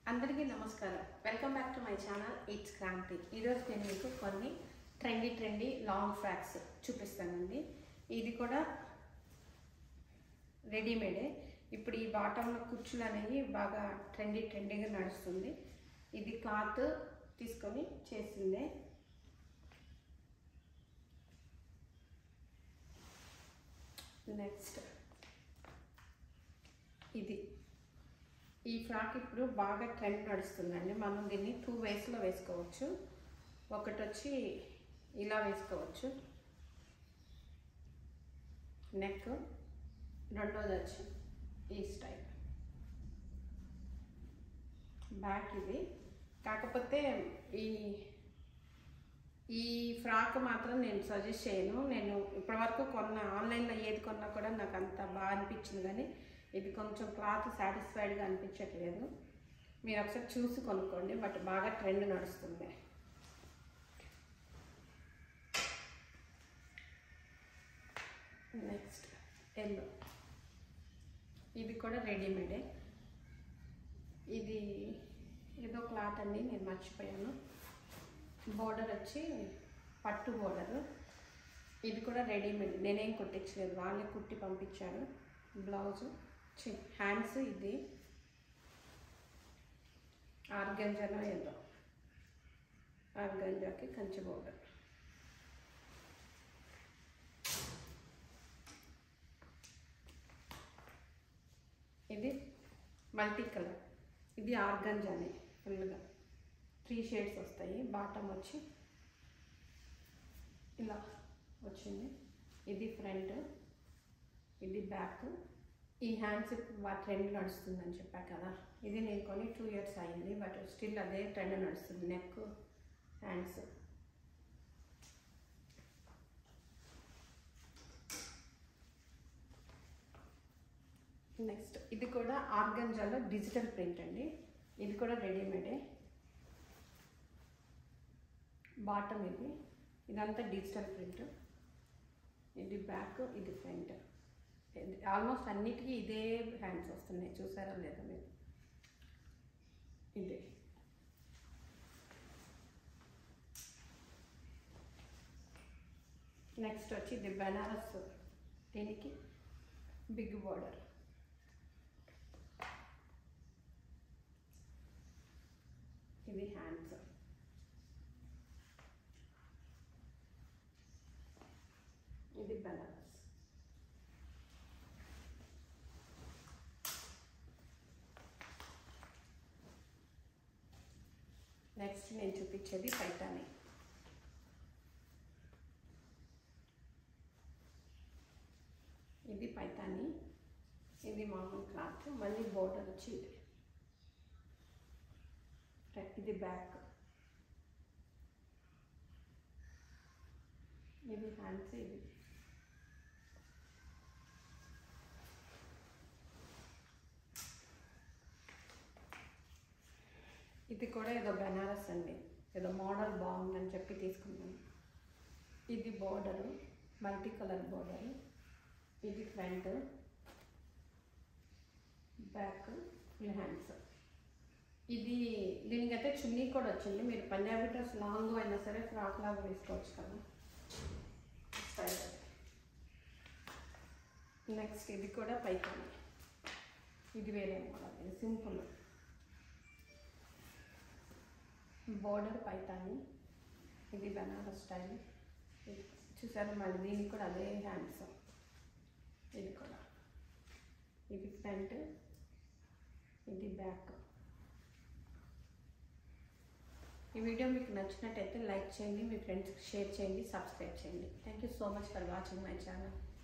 అందరికీ నమస్కారం welcome back to my channel it's Kranthi ఈరోజు నేను మీకు కొన్ని ట్రెండీ ట్రెండీ లాంగ్ ఫ్రాక్స్ చూపిస్తానండి ఇది కూడా రెడీమేడే ఇప్పుడు ఈ బాటంలో కుర్చీలు అనేవి బాగా ట్రెండీ ట్రెండీగా నడుస్తుంది ఇది క్లాత్ తీసుకొని చేసిందే నెక్స్ట్ ఇది ఈ ఫ్రాక్ ఇప్పుడు బాగా ట్రెండ్ నడుస్తుందండి మనం దీన్ని టూ వేస్లో వేసుకోవచ్చు ఒకటి వచ్చి ఇలా వేసుకోవచ్చు నెక్ రెండోది వచ్చి ఈ స్టైల్ బ్యాక్ ఇది కాకపోతే ఈ ఈ ఫ్రాక్ మాత్రం నేను సజెస్ట్ చేయను నేను ఇప్పటివరకు కొన్న ఆన్లైన్లో ఏది కొన్నా కూడా నాకు అంత బాగా అనిపించింది కానీ ఇది కొంచెం క్లాత్ సాటిస్ఫైడ్గా అనిపించట్లేదు మీరు ఒకసారి చూసి కొనుక్కోండి బట్ బాగా ట్రెండ్ నడుస్తుంది నెక్స్ట్ ఎల్లో ఇది కూడా రెడీమేడే ఇది ఏదో క్లాత్ అండి నేను మర్చిపోయాను బోర్డర్ వచ్చి పట్టు బోర్డరు ఇది కూడా రెడీమేడ్ నేనేం కుట్టించలేదు వాళ్ళే కుట్టి పంపించారు బ్లౌజు చి హ్యాండ్స్ ఇది ఆర్గంజాలో ఏదో ఆర్గంజాకి కంచి బోర్డర్ ఇది మల్టీ కలర్ ఇది ఆర్గంజానే ఫుల్గా త్రీ షేడ్స్ వస్తాయి బాటమ్ వచ్చి ఇలా వచ్చింది ఇది ఫ్రంట్ ఇది బ్యాక్ ఈ హ్యాండ్స్ ఇప్పుడు ట్రెండ్ నడుస్తుందని చెప్పా కదా ఇది నేను కొని టూ ఇయర్స్ అయింది బట్ స్టిల్ అదే ట్రెండ్ నడుస్తుంది నెక్ హ్యాండ్స్ నెక్స్ట్ ఇది కూడా ఆర్గంజాలో డిజిటల్ ప్రింట్ అండి ఇది కూడా రెడీమేడే బాటమ్ ఇది ఇదంతా డిజిటల్ ప్రింట్ ఇది బ్యాక్ ఇది ఫ్రంట్ ఆల్మోస్ట్ అన్నిటికీ ఇదే హ్యాండ్స్ వస్తున్నాయి చూసారా లేదా మీరు ఇదే నెక్స్ట్ వచ్చి ఇది బెనారస్ దీనికి బిగ్ బార్డర్ ఇది హ్యాండ్స్ ఇది బెనారస్ నెక్స్ట్ నేను చూపించేది పైతాని ఇది పైతాని ఇది మామూలు క్లాత్ మళ్ళీ బోర్డర్ వచ్చి ఇది ఇది బ్యాక్ ఇది హ్యాండ్స్ ఇది ఇది కూడా ఏదో బెనారస్ అండి ఏదో మోడల్ బాగుందని చెప్పి తీసుకున్నాను ఇది బోర్డరు మల్టీ కలర్ బోర్డరు ఇది ఫ్రంట్ బ్యాక్ ఫుల్ హ్యాండ్స్ ఇది దీనికైతే చున్నీ కూడా వచ్చింది మీరు పంజాబీ డ్రెస్ లాంగ్ అయినా సరే ఫ్రాక్ లాగా వేసుకోవచ్చు కదా స్టైల్ నెక్స్ట్ ఇది కూడా పైకాని ఇది వేరే మోడల్ ఇది సింపుల్ బోర్డర్ పైతాని ఇది బనారస్ స్టైల్ చూసారు మళ్ళీ దీనికి కూడా అదే హ్యాండ్స్ ఇది కూడా ఇది ఫ్రంట్ ఇది బ్యాక్ ఈ వీడియో మీకు నచ్చినట్టయితే లైక్ చేయండి మీ ఫ్రెండ్స్కి షేర్ చేయండి సబ్స్క్రైబ్ చేయండి thank you so much for watching my channel